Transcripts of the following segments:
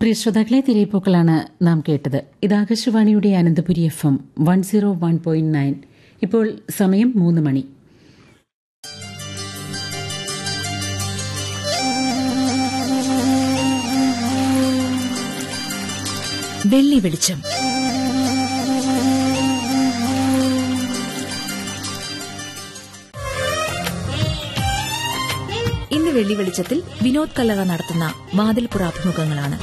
പ്രിയ ശ്രോതാക്കളെ തിരയിപ്പൂക്കളാണ് നാം കേട്ടത് ഇത് ആകാശവാണിയുടെ Ananthapuri F M one zero one point nine ഇപ്പോൾ സമയം മൂന്ന് മണി വെള്ളി വെളിച്ചം ഇന്ന് വെള്ളി വെളിച്ചത്തിൽ വിനോദ് കല്ലറ നടത്തുന്ന വാതിൽപ്പുറ അഭിമുഖങ്ങളാണ്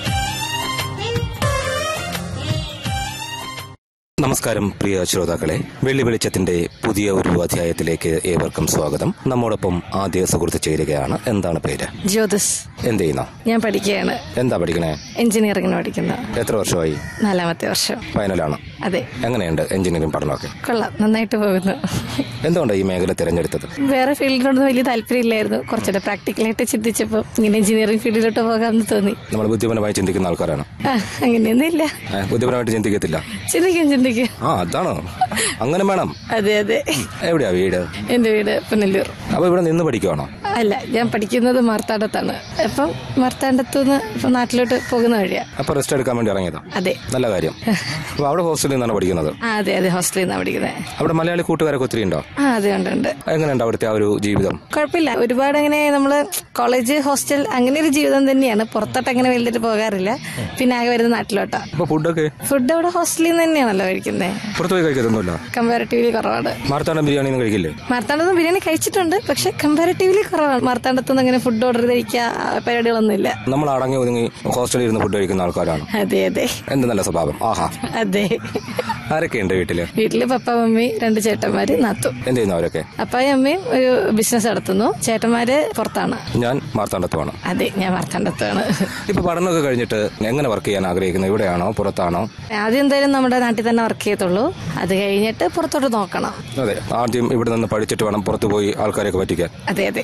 നമസ്കാരം പ്രിയ ശ്രോതാക്കളെ വെള്ളി വെളിച്ചത്തിന്റെ പുതിയ ഒരു അധ്യായത്തിലേക്ക് ഏവർക്കും സ്വാഗതം നമ്മോടൊപ്പം ആദ്യ സുഹൃത്ത് ചേരുകയാണ് എന്താണ് പേര് ജ്യോതിസ് എന്ത് ചെയ്യുന്നു ഞാൻ പഠിക്കുകയാണ് എന്താ പഠിക്കണേ എഞ്ചിനീയറിംഗിന് പഠിക്കുന്ന എത്ര വർഷമായി നാലാമത്തെ വർഷം ഫൈനലാണ് അതെ എങ്ങനെയുണ്ട് എഞ്ചിനീയറിംഗ് പഠനമൊക്കെ കൊള്ളാം നന്നായിട്ട് പോകുന്നു എന്തുകൊണ്ടാണ് ഈ മേഖല തിരഞ്ഞെടുത്തത് വേറെ ഫീൽഡിനോടൊന്നും വലിയ താല്പര്യമില്ലായിരുന്നു കുറച്ചുകൂടെ പ്രാക്ടിക്കലായിട്ട് ചിന്തിച്ചപ്പോൾ ഇങ്ങനെ എഞ്ചിനീയറിംഗ് ഫീൽഡിലോട്ട് പോകാമെന്ന് തോന്നി നമ്മൾ ബുദ്ധിപരമായി ചിന്തിക്കുന്ന ആൾക്കാരാണ് ആ അങ്ങനെയൊന്നുമില്ല ഏ, ബുദ്ധിപരമായിട്ട് ചിന്തിക്കത്തില്ല ചിന്തിക്കും ചിന്തിക്കും ആ അതാണോ അങ്ങനെ വേണം അതെ അതെ എവിടെയാ വീട് എൻ്റെ വീട് പുനലൂർ അപ്പൊ ഇവിടെ നിന്ന് പഠിക്കുവാണോ അല്ല ഞാൻ പഠിക്കുന്നത് മാർത്താണ്ഡത്താണ് അപ്പം മാർത്താണ്ഡത്തുനിന്ന് ഇപ്പം നാട്ടിലോട്ട് പോകുന്ന വഴിയാ അപ്പൊ റെസ്റ്റ് എടുക്കാൻ വേണ്ടി ഇറങ്ങിയതാ അതെ നല്ല കാര്യം അപ്പൊ അവിടെ ഹോസ്റ്റലിൽ നിന്നാണ് പഠിക്കുന്നത് ആ അതെ അതെ ഹോസ്റ്റലിൽ നിന്നാണ് പഠിക്കുന്നത് അവിടെ മലയാളി കൂട്ടുകാരൊക്കെ ഒത്തിരി ഉണ്ടോ ആ അതെ ഉണ്ട് ഉണ്ട് എങ്ങനെയുണ്ട് അവിടുത്തെ ആ ഒരു ജീവിതം കുഴപ്പമില്ല ഒരുപാട് അങ്ങനെ നമ്മള് കോളേജ് ഹോസ്റ്റൽ അങ്ങനെ ഒരു ജീവിതം തന്നെയാണ് പുറത്തോട്ട് അങ്ങനെ വലുതായിട്ട് പോകാറില്ല പിന്നെ ആകെ വരുന്ന നാട്ടിലോട്ടാ അപ്പൊ ഫുഡൊക്കെ ഫുഡ് അവിടെ ഹോസ്റ്റലിൽ നിന്ന് തന്നെയാണല്ലോ കഴിക്കുന്നത് പുറത്തു പോയി കഴിക്കത്തൊന്നുമില്ല കമ്പാരിറ്റീവ്ലി കുറവാണ് മാർത്താണ്ഡം ബിരിയാണി ഒന്നും കഴിക്കില്ലേ മാർത്താണ്ഡത്ത് ബിരിയാണി കഴിച്ചിട്ടുണ്ട് പക്ഷെ കമ്പാരിറ്റീവ്ലി കുറവാണ് മാർത്താണ്ഡത്തുനിന്ന് അങ്ങനെ ഫുഡ് ഓർഡർ ചെയ്ത് കഴിക്കുക ആ പരിപാടികളൊന്നുമില്ല നമ്മൾ അടങ്ങി ഒതുങ്ങി ഹോസ്റ്റലിൽ ഇരുന്ന് ഫുഡ് കഴിക്കുന്ന ആൾക്കാരാണ് അതെ അതെ എന്ത് നല്ല സ്വഭാവം ആഹാ അതെ ആരൊക്കെയുണ്ട് വീട്ടില് വീട്ടില് പപ്പ മമ്മി രണ്ട് ചേട്ടന്മാര് നാത്തു എന്ത് ചെയ്യുന്നു അവരൊക്കെ അപ്പായും അമ്മയും ഒരു ബിസിനസ് നടത്തുന്നു ചേട്ടന്മാര് പുറത്താണ് ഞാൻ മാർത്താണ്ഡത്തുമാണ് അതെ ഞാൻ മാർത്താണ്ഡത്താണ് ഇപ്പൊ പഠനമൊക്കെ കഴിഞ്ഞിട്ട് എങ്ങനെ വർക്ക് ചെയ്യാൻ ആഗ്രഹിക്കുന്നത് ഇവിടെയാണോ പുറത്താണോ ആദ്യം എന്തായാലും നമ്മുടെ നാട്ടിൽ തന്നെ വർക്ക് ചെയ്യത്തുള്ളൂ അത് കഴിഞ്ഞിട്ട് പുറത്തോട്ട് നോക്കണം അതെ ആദ്യം ഇവിടെ നിന്ന് പഠിച്ചിട്ട് വേണം പുറത്തു പോയി ആൾക്കാരെയൊക്കെ പറ്റിക്കാൻ അതെ അതെ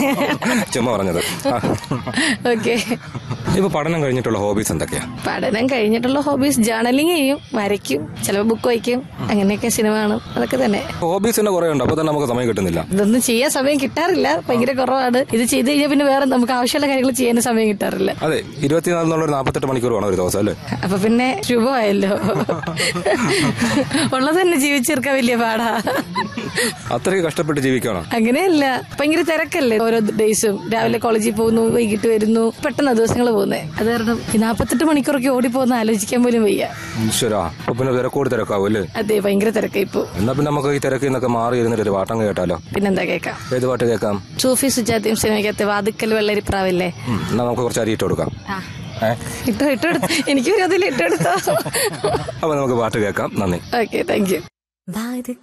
ചുമ്മാ പറഞ്ഞത് ആ. ഓക്കെ ഇപ്പൊ പഠനം കഴിഞ്ഞിട്ടുള്ള ഹോബീസ് എന്തൊക്കെയാ പഠനം കഴിഞ്ഞിട്ടുള്ള ഹോബീസ് ജേർണലിംഗ് ചെയ്യും വരയ്ക്കും ചിലപ്പോൾ ബുക്ക് വായിക്കും അങ്ങനെയൊക്കെ സിനിമ കാണും അതൊക്കെ തന്നെ ഹോബീസ് തന്നെ കുറെ ഉണ്ട് അപ്പൊ തന്നെ നമുക്ക് സമയം കിട്ടുന്നില്ല ഇതൊന്നും ചെയ്യാൻ സമയം കിട്ടാറില്ല ഭയങ്കര കുറവാണ് ഇത് ചെയ്ത് കഴിഞ്ഞാൽ പിന്നെ വേറെ നമുക്ക് ആവശ്യമുള്ള കാര്യങ്ങൾ ചെയ്യാൻ സമയം കിട്ടാറില്ല അതെ ഇരുപത്തിനാല് എന്നുള്ള ഒരു നാൽപ്പത്തെട്ട് മണിക്കൂർ വേണം ഒരു ദിവസം അല്ലേ അപ്പൊ പിന്നെ ശുഭമായല്ലോ ഉള്ളത് തന്നെ ജീവിച്ചെടുക്കാൻ വലിയ പാടാ അത്രയും കഷ്ടപ്പെട്ട് ജീവിക്കണം അങ്ങനെയല്ല ഭയങ്കര തിരക്കല്ലേ ഓരോ ഡേയ്സും രാവിലെ കോളേജിൽ പോകുന്നു വൈകിട്ട് വരുന്നു പെട്ടെന്ന് ദിവസങ്ങൾ പോകുന്നത് അത് കാരണം ഈ നാൽപ്പത്തെട്ട് മണിക്കൂറൊക്കെ ഓടിപ്പോകുന്ന ആലോചിക്കാൻ പോലും വയ്യ ഈശ്വരാ അപ്പൊ പിന്നെ തിരക്കോട് തിരക്കാവും അല്ലേ അതെ ഭയങ്കര തിരക്കായി ഇപ്പോ എന്നാ പിന്നെ നമുക്ക് ഈ തിരക്കിൽ നിന്നൊക്കെ മാറി ഇരുന്നിട്ട് ഒരു പാട്ടം കേട്ടാലോ പിന്നെന്താ കേൾക്കാം ഏത് പാട്ട് കേൾക്കാം സൂഫി സുജാതയും സിനിമയ്ക്കകത്ത് വാതുക്കൽ വെള്ളരിപ്രാവില്ലേ ഉം, എന്നാ നമുക്ക് കുറച്ച് അരി ഇട്ട് കൊടുക്കാം ഏ? ഇട്ടോ ഇട്ടോ എടുത്ത് എനിക്ക് ഒരു അതിൽ ഇട്ടെടുത്തോ അപ്പൊ നമുക്ക് പാട്ട് കേൾക്കാം നന്ദി ഓക്കെ താങ്ക് യു വാതുക്കൽ